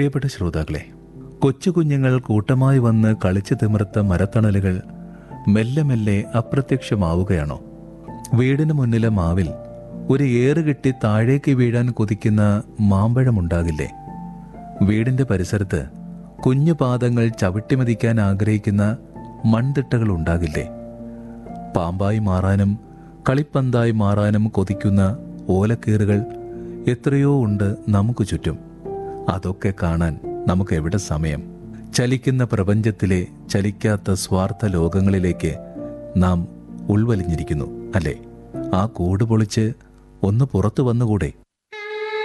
പ്രിയപ്പെട്ട ശ്രോതാക്കളെ കൊച്ചു കുഞ്ഞുങ്ങൾ കൂട്ടമായി വന്ന് കളിച്ചു തിമിർത്ത മരത്തണലുകൾ മെല്ലെ മെല്ലെ അപ്രത്യക്ഷമാവുകയാണോ വീടിന് മുന്നിലെ മാവിൽ ഒരു ഏറ് കിട്ടി താഴേക്ക് വീഴാൻ കൊതിക്കുന്ന മാമ്പഴമുണ്ടാകില്ലേ വീടിന്റെ പരിസരത്ത് കുഞ്ഞു പാദങ്ങൾ ചവിട്ടിമതിക്കാൻ ആഗ്രഹിക്കുന്ന മൺതിട്ടകൾ ഉണ്ടാകില്ലേ പാമ്പായി മാറാനും കളിപ്പന്തായി മാറാനും കൊതിക്കുന്ന ഓലക്കീറുകൾ എത്രയോ ഉണ്ട് നമുക്ക് ചുറ്റും അതൊക്കെ കാണാൻ നമുക്ക് എവിടെ സമയം ചലിക്കുന്ന പ്രപഞ്ചത്തിലെ ചലിക്കാത്ത സ്വാർത്ഥ ലോകങ്ങളിലേക്ക് നാം ഉൾവലിഞ്ഞിരിക്കുന്നു അല്ലേ ആ കൂട് പൊളിച്ച് ഒന്ന് പുറത്തു വന്നുകൂടെ